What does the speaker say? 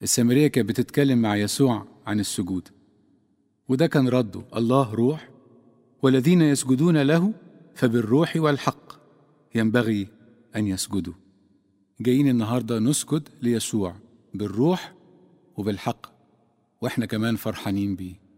السامرية كانت بتتكلم مع يسوع عن السجود وده كان رده الله روح والذين يسجدون له فبالروح والحق ينبغي أن يسجدوا جايين النهاردة نسجد ليسوع بالروح وبالحق وإحنا كمان فرحانين بيه